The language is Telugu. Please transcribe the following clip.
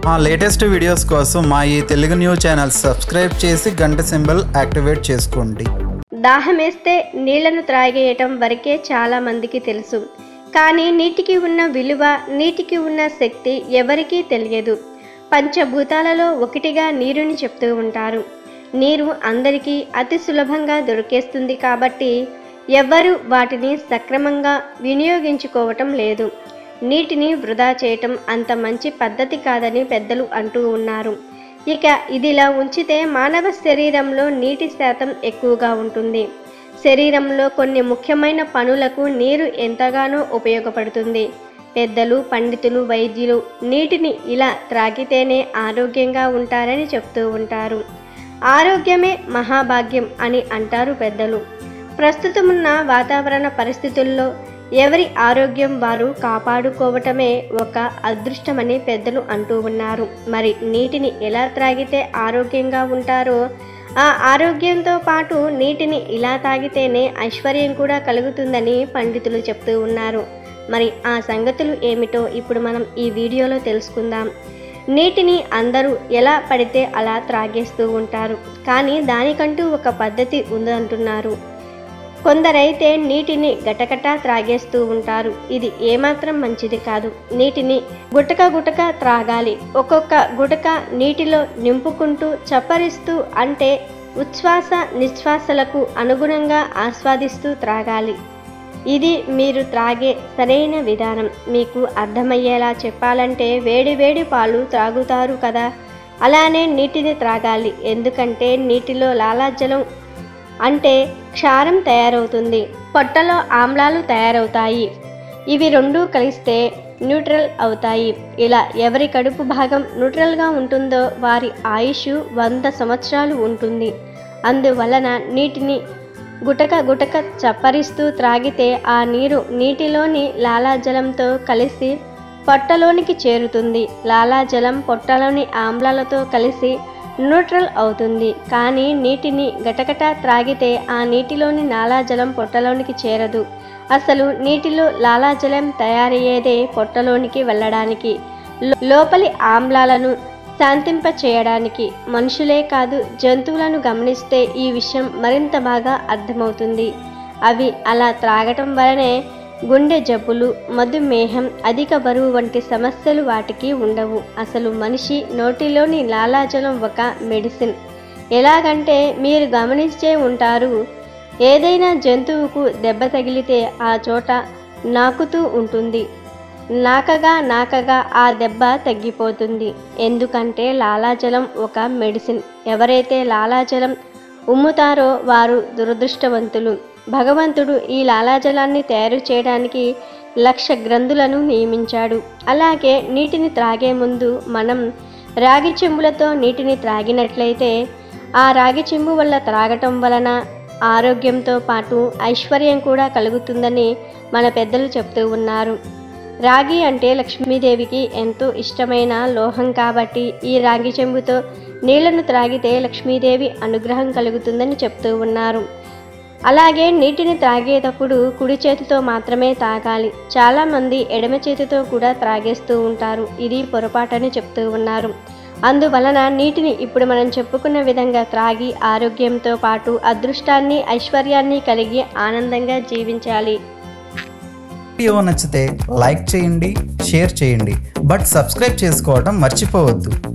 మా లేటెస్ట్ వీడియోస్ కోసం మా ఈ తెలుగు న్యూస్ ఛానల్ సబ్స్క్రైబ్ చేసి గంట సింబల్ యాక్టివేట్ చేసుకోండి దాహమేస్తే నీళ్లను త్రాగేయటం వరకే చాలా మందికి తెలుసు కానీ నీటికి ఉన్న విలువ నీటికి ఉన్న శక్తి ఎవరికీ తెలియదు పంచభూతాలలో ఒకటిగా నీరుని చెప్తూ ఉంటారు నీరు అందరికీ అతి సులభంగా దొరికేస్తుంది కాబట్టి ఎవ్వరూ వాటిని సక్రమంగా వినియోగించుకోవటం లేదు నీటిని వృధా చేయటం అంత మంచి పద్ధతి కాదని పెద్దలు అంటూ ఉన్నారు ఇక ఇదిలా ఉంచితే మానవ శరీరంలో నీటి శాతం ఎక్కువగా ఉంటుంది శరీరంలో కొన్ని ముఖ్యమైన పనులకు నీరు ఎంతగానో ఉపయోగపడుతుంది పెద్దలు పండితులు వైద్యులు నీటిని ఇలా త్రాగితేనే ఆరోగ్యంగా ఉంటారని చెప్తూ ఉంటారు ఆరోగ్యమే మహాభాగ్యం అని అంటారు పెద్దలు ప్రస్తుతమున్న వాతావరణ పరిస్థితుల్లో ఎవరి ఆరోగ్యం వారు కాపాడుకోవటమే ఒక అదృష్టమని పెద్దలు అంటూ ఉన్నారు మరి నీటిని ఎలా త్రాగితే ఆరోగ్యంగా ఉంటారో ఆ ఆరోగ్యంతో పాటు నీటిని ఇలా తాగితేనే ఐశ్వర్యం కూడా కలుగుతుందని పండితులు చెప్తూ ఉన్నారు మరి ఆ సంగతులు ఏమిటో ఇప్పుడు మనం ఈ వీడియోలో తెలుసుకుందాం నీటిని అందరూ ఎలా పడితే అలా త్రాగేస్తూ ఉంటారు కానీ దానికంటూ ఒక పద్ధతి ఉందంటున్నారు కొందరైతే నీటిని గటగటా త్రాగేస్తూ ఉంటారు ఇది ఏమాత్రం మంచిది కాదు నీటిని గుటక గుటక త్రాగాలి ఒక్కొక్క గుటక నీటిలో నింపుకుంటూ చప్పరిస్తూ అంటే ఉచ్ఛ్వాస నిశ్వాసలకు అనుగుణంగా ఆస్వాదిస్తూ త్రాగాలి ఇది మీరు త్రాగే సరైన విధానం మీకు అర్థమయ్యేలా చెప్పాలంటే వేడి వేడి పాలు త్రాగుతారు కదా అలానే నీటిని త్రాగాలి ఎందుకంటే నీటిలో లాలాజలం అంటే క్షారం తయారవుతుంది పొట్టలో ఆమ్లాలు తయారవుతాయి ఇవి రెండూ కలిస్తే న్యూట్రల్ అవుతాయి ఇలా ఎవరి కడుపు భాగం న్యూట్రల్గా ఉంటుందో వారి ఆయుష్ వంద సంవత్సరాలు ఉంటుంది అందువలన నీటిని గుటక గుటక చప్పరిస్తూ త్రాగితే ఆ నీరు నీటిలోని లాలాజలంతో కలిసి పొట్టలోనికి చేరుతుంది లాలాజలం పొట్టలోని ఆమ్లాలతో కలిసి న్యూట్రల్ అవుతుంది కానీ నీటిని గటగట త్రాగితే ఆ నీటిలోని లాలాజలం పొట్టలోనికి చేరదు అసలు నీటిలో లాలాజలం తయారయ్యేదే పొట్టలోనికి వెళ్ళడానికి లో- లోపలి ఆమ్లాలను శాంతింప చేయడానికి మనుషులే కాదు జంతువులను గమనిస్తే ఈ విషయం మరింత బాగా అర్థమవుతుంది అవి అలా త్రాగటం వలనే గుండె జబ్బులు మధుమేహం అధిక బరువు వంటి సమస్యలు వాటికి ఉండవు అసలు మనిషి నోటిలోని లాలాజలం ఒక మెడిసిన్ ఎలాగంటే మీరు గమనించే ఉంటారు ఏదైనా జంతువుకు దెబ్బ తగిలితే ఆ చోట నాకుతూ ఉంటుంది నాకగా నాకగా ఆ దెబ్బ తగ్గిపోతుంది ఎందుకంటే లాలాజలం ఒక మెడిసిన్ ఎవరైతే లాలాజలం ఉమ్ముతారో వారు దురదృష్టవంతులు భగవంతుడు ఈ లాలాజలాన్ని తయారు చేయడానికి లక్ష గ్రంథులను నియమించాడు అలాగే నీటిని త్రాగే ముందు మనం రాగి చెంబులతో నీటిని త్రాగినట్లయితే ఆ రాగి చెంబు వల్ల త్రాగటం వలన ఆరోగ్యంతో పాటు ఐశ్వర్యం కూడా కలుగుతుందని మన పెద్దలు చెప్తూ ఉన్నారు రాగి అంటే లక్ష్మీదేవికి ఎంతో ఇష్టమైన లోహం కాబట్టి ఈ రాగి చెంబుతో నీళ్లను త్రాగితే లక్ష్మీదేవి అనుగ్రహం కలుగుతుందని చెప్తూ ఉన్నారు అలాగే నీటిని త్రాగేటప్పుడు కుడి చేతితో మాత్రమే తాగాలి చాలామంది ఎడమ చేతితో కూడా త్రాగేస్తూ ఉంటారు ఇది పొరపాటని చెప్తూ ఉన్నారు అందువలన నీటిని ఇప్పుడు మనం చెప్పుకున్న విధంగా త్రాగి ఆరోగ్యంతో పాటు అదృష్టాన్ని ఐశ్వర్యాన్ని కలిగి ఆనందంగా జీవించాలి వీడియో నచ్చితే లైక్ చేయండి షేర్ చేయండి బట్ సబ్స్క్రైబ్ చేసుకోవడం మర్చిపోవద్దు